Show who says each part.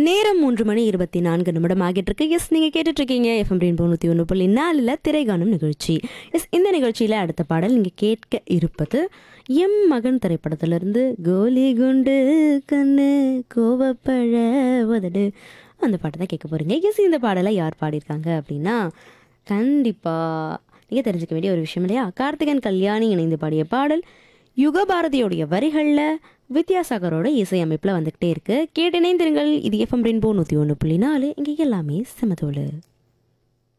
Speaker 1: நேரம் மூன்று மணி இருபத்தி நான்கு நிமிடம் ஆகிட்டு இருக்கு எஸ் நீங்க கேட்டுட்டு இருக்கீங்க எஃப்எம் ரெயின்போ நூற்றி ஒன்று புள்ளி நாலில் திரைகாணும் நிகழ்ச்சி எஸ் இந்த நிகழ்ச்சியில் அடுத்த பாடல் நீங்க கேட்க இருப்பது எம் மகன் திரைப்படத்திலிருந்து கோலி குண்டு கண்ணு கோவப்பழ உதடு அந்த பாட்டை தான் கேட்க போறீங்க எஸ் இந்த பாடலை யார் பாடியிருக்காங்க அப்படின்னா கண்டிப்பா நீங்க தெரிஞ்சுக்க வேண்டிய ஒரு விஷயம் இல்லையா கார்த்திகன் கல்யாணி இணைந்து பாடிய பாடல் யுகபாரதியோடைய வரிகளில் வித்யாசாகரோட இசையமைப்பில் வந்துக்கிட்டே இருக்கு கேட்டு இணைந்திருங்கள் இது எஃப்எம் ரெயின்போ நூற்றி ஒன்று புள்ளி நாலு இங்கே எல்லாமே செமதோடு